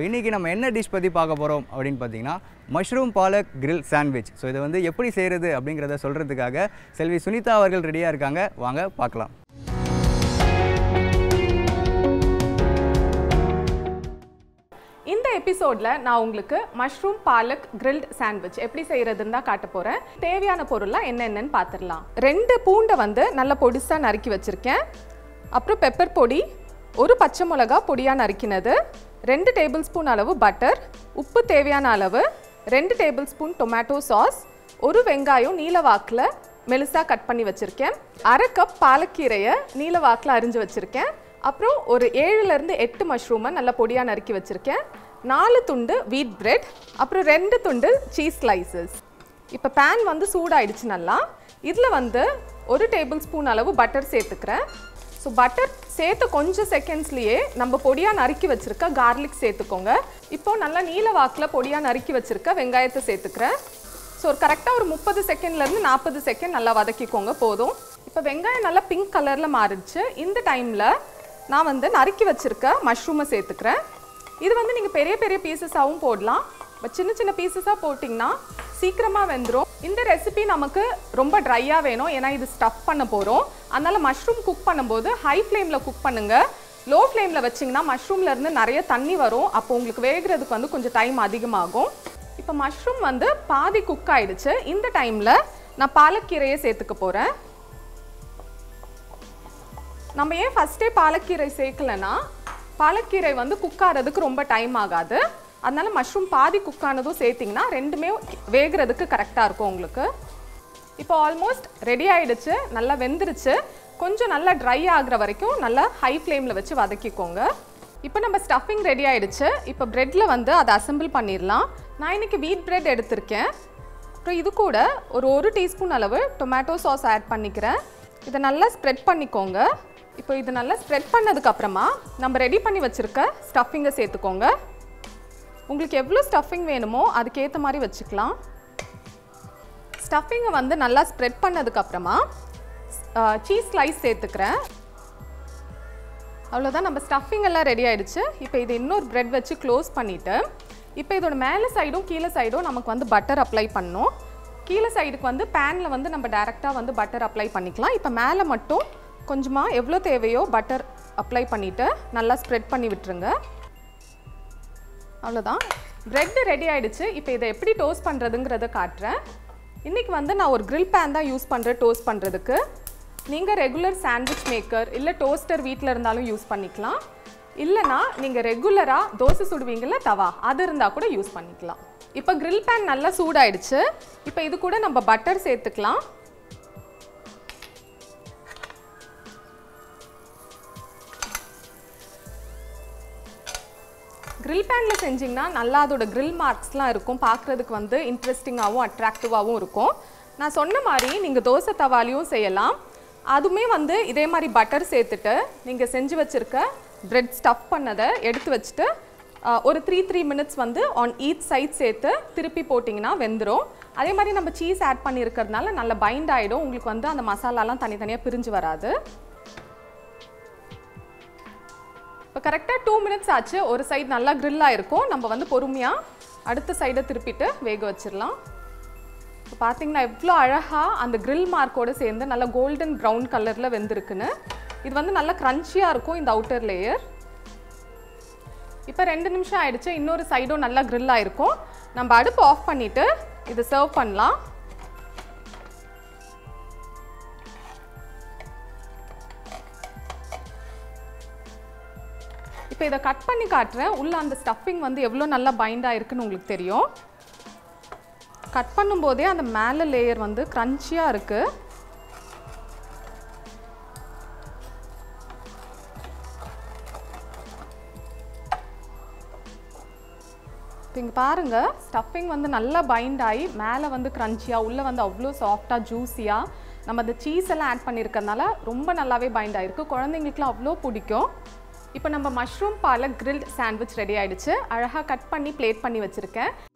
இன்றைக்கி நம்ம என்ன டிஷ் பற்றி பார்க்க போகிறோம் அப்படின்னு பார்த்தீங்கன்னா mushroom palak grill sandwich so இதை வந்து எப்படி செய்கிறது அப்படிங்கிறத சொல்கிறதுக்காக செல்வி சுனிதா அவர்கள் ரெடியாக இருக்காங்க வாங்க பார்க்கலாம் இந்த எபிசோட்ல நான் உங்களுக்கு மஷ்ரூம் பாலக் கிரில்ட் சாண்ட்விச் எப்படி செய்யறதுன்னு தான் காட்ட போறேன் தேவையான பொருள்லாம் என்னென்னன்னு பார்த்துடலாம் ரெண்டு பூண்டை வந்து நல்ல பொடிசா நறுக்கி வச்சிருக்கேன் அப்புறம் பெப்பர் பொடி ஒரு பச்சை மிளகா பொடியா நறுக்கினது ரெண்டு டேபிள் ஸ்பூன் அளவு பட்டர் உப்பு தேவையான அளவு ரெண்டு டேபிள் ஸ்பூன் டொமேட்டோ சாஸ் ஒரு வெங்காயம் நீல வாக்கில் மெலிசா கட் பண்ணி வச்சிருக்கேன் அரை கப் பாலக்கீரையை நீல வாக்கில் அரிஞ்சு வச்சிருக்கேன் அப்புறம் ஒரு ஏழுலேருந்து எட்டு மஷ்ரூமை நல்லா பொடியாக நறுக்கி வச்சுருக்கேன் நாலு துண்டு வீட் பிரெட் அப்புறம் ரெண்டு துண்டு சீஸ் ஸ்லைசஸ் இப்போ பேன் வந்து சூடாயிடுச்சு நல்லா இதில் வந்து ஒரு டேபிள் ஸ்பூன் அளவு பட்டர் சேர்த்துக்கிறேன் ஸோ பட்டர் சேர்த்து கொஞ்சம் செகண்ட்ஸ்லேயே நம்ம பொடியாக நறுக்கி வச்சுருக்க கார்லிக் சேர்த்துக்கோங்க இப்போ நல்லா நீல வாக்கில் பொடியாக நறுக்கி வச்சுருக்க வெங்காயத்தை சேர்த்துக்கிறேன் ஸோ ஒரு கரெக்டாக ஒரு முப்பது செகண்ட்லேருந்து நாற்பது செகண்ட் நல்லா வதக்கிக்கோங்க போதும் இப்போ வெங்காயம் நல்லா பிங்க் கலரில் மாறிடுச்சு இந்த டைமில் நான் வந்து நறுக்கி வச்சிருக்க மஷ்ரூமை சேர்த்துக்கிறேன் இது வந்து நீங்கள் பெரிய பெரிய பீசஸாகவும் போடலாம் பட் சின்ன சின்ன பீசஸாக போட்டிங்கன்னா சீக்கிரமாக வெந்துடும் இந்த ரெசிபி நமக்கு ரொம்ப ட்ரையாக வேணும் ஏன்னா இது ஸ்டஃப் பண்ண போகிறோம் அதனால் மஷ்ரூம் குக் பண்ணும்போது ஹை ஃப்ளேமில் குக் பண்ணுங்கள் லோ ஃப்ளேமில் வச்சிங்கன்னா மஷ்ரூம்ல இருந்து நிறைய தண்ணி வரும் அப்போ உங்களுக்கு வேகிறதுக்கு வந்து கொஞ்சம் டைம் அதிகமாகும் இப்போ மஷ்ரூம் வந்து பாதி குக் ஆயிடுச்சு இந்த டைமில் நான் பாலக்கீரையை சேர்த்துக்க போகிறேன் நம்ம ஏன் ஃபஸ்ட்டே பாலக்கீரை சேர்க்கலன்னா பாலக்கீரை வந்து குக் ஆகிறதுக்கு ரொம்ப டைம் ஆகாது அதனால மஷ்ரூம் பாதி குக் ஆனதும் சேர்த்திங்கன்னா ரெண்டுமே வேகிறதுக்கு கரெக்டாக இருக்கும் உங்களுக்கு இப்போ ஆல்மோஸ்ட் ரெடி ஆயிடுச்சு நல்லா வெந்துருச்சு கொஞ்சம் நல்லா ட்ரை ஆகுற வரைக்கும் நல்லா ஹை ஃப்ளேமில் வச்சு வதக்கிக்கோங்க இப்போ நம்ம ஸ்டஃபிங் ரெடி ஆயிடுச்சு இப்போ ப்ரெட்டில் வந்து அதை அசெம்பிள் பண்ணிடலாம் நான் இன்னைக்கு வீட் பிரெட் எடுத்திருக்கேன் அப்புறம் இது கூட ஒரு ஒரு டீஸ்பூன் அளவு டொமேட்டோ சாஸ் ஆட் பண்ணிக்கிறேன் இதை நல்லா ஸ்ப்ரெட் பண்ணிக்கோங்க இப்போ இது நல்லா ஸ்ப்ரெட் பண்ணதுக்கு அப்புறமா நம்ம ரெடி பண்ணி வச்சுருக்க ஸ்டஃபிங்கை சேர்த்துக்கோங்க உங்களுக்கு எவ்வளோ ஸ்டஃபிங் வேணுமோ அதுக்கேற்ற மாதிரி வச்சுக்கலாம் ஸ்டஃபிங்கை வந்து நல்லா ஸ்ப்ரெட் பண்ணதுக்கு அப்புறமா சீஸ் ஸ்லைஸ் சேர்த்துக்கிறேன் அவ்வளோதான் நம்ம ஸ்டஃபிங் எல்லாம் ரெடி ஆயிடுச்சு இப்போ இது இன்னொரு பிரெட் வச்சு க்ளோஸ் பண்ணிவிட்டு இப்போ இதோட மேலே சைடும் கீழே சைடும் நமக்கு வந்து பட்டர் அப்ளை பண்ணணும் கீழே சைடுக்கு வந்து பேனில் வந்து நம்ம டேரெக்டாக வந்து பட்டர் அப்ளை பண்ணிக்கலாம் இப்போ மேலே மட்டும் கொஞ்சமாக எவ்வளோ தேவையோ பட்டர் அப்ளை பண்ணிவிட்டு நல்லா ஸ்ப்ரெட் பண்ணி விட்டுருங்க அவ்வளோதான் பிரெட் ரெடி ஆயிடுச்சு இப்போ இதை எப்படி டோஸ்ட் பண்ணுறதுங்கிறத காட்டுறேன் இன்றைக்கி வந்து நான் ஒரு grill pan தான் யூஸ் பண்ணுறேன் டோஸ்ட் பண்ணுறதுக்கு நீங்கள் ரெகுலர் சாண்ட்விச் மேக்கர் இல்லை டோஸ்டர் வீட்டில் இருந்தாலும் யூஸ் பண்ணிக்கலாம் இல்லைனா நீங்கள் ரெகுலராக தோசை சுடுவீங்கல்ல தவா அது இருந்தால் கூட யூஸ் பண்ணிக்கலாம் இப்போ grill pan நல்லா சூடாயிடுச்சு இப்போ இது கூட நம்ம பட்டர் சேர்த்துக்கலாம் grill பேனில் செஞ்சிங்கன்னா நல்லா அதோட grill மார்க்ஸ்லாம் இருக்கும் பார்க்குறதுக்கு வந்து இன்ட்ரெஸ்டிங்காகவும் அட்ராக்டிவாகவும் இருக்கும் நான் சொன்ன மாதிரி நீங்கள் தோசை தவாலையும் செய்யலாம் அதுவுமே வந்து இதே மாதிரி பட்டர் சேர்த்துட்டு நீங்கள் செஞ்சு வச்சுருக்க பிரெட் ஸ்டஃப் பண்ணதை எடுத்து வச்சுட்டு ஆஹ், ஒரு த்ரீ த்ரீ மினிட்ஸ் வந்து ஆன் ஈச் சைட் சேர்த்து திருப்பி போட்டிங்கன்னா வெந்துடும் அதே மாதிரி நம்ம சீஸ் ஆட் பண்ணியிருக்கிறதுனால நல்ல பைண்ட் ஆகிடும் உங்களுக்கு வந்து அந்த மசாலாலாம் தனித்தனியாக பிரிஞ்சு வராது இப்போ கரெக்டாக டூ மினிட்ஸ் ஆச்சு ஒரு சைடு நல்லா grill ஆயிருக்கும் நம்ம வந்து பொறுமையாக அடுத்த சைடை திருப்பிட்டு வேக வச்சிடலாம் இப்போ பார்த்தீங்கன்னா எவ்வளோ அழகாக அந்த grill மார்க்கோட சேர்ந்து நல்லா கோல்டன் ப்ரௌன் கலரில் வெந்திருக்குன்னு இது வந்து நல்லா க்ரன்ச்சியாக இருக்கும் இந்த அவுட்டர் லேயர் இப்போ ரெண்டு நிமிஷம் ஆயிடுச்சு இன்னொரு சைடும் நல்லா grill ஆயிருக்கும் நம்ம அடுப்பு ஆஃப் பண்ணிவிட்டு இதை சர்வ் பண்ணலாம் இப்போ இதை கட் பண்ணி காட்டுறேன் உள்ள அந்த ஸ்டஃபிங் வந்து எவ்வளோ நல்லா பைண்ட் ஆயிருக்குன்னு உங்களுக்கு தெரியும் கட் பண்ணும்போதே அந்த மேலே லேயர் வந்து க்ரன்ச்சியாக இருக்குது இப்போ இங்கே பாருங்கள் ஸ்டஃபிங் வந்து நல்லா பைண்ட் ஆகி மேலே வந்து க்ரன்ச்சியாக உள்ளே வந்து அவ்வளோ சாஃப்டாக ஜூஸியாக நம்ம அந்த சீஸ் எல்லாம் ஆட் பண்ணியிருக்கறனால ரொம்ப நல்லாவே பைண்ட் ஆகிருக்கு குழந்தைங்களுக்குலாம் அவ்வளோ பிடிக்கும் இப்போ நம்ம mushroom palak grilled sandwich ready ஆயிடுச்சு அழகாக கட் பண்ணி பிளேட் பண்ணி வச்சுருக்கேன்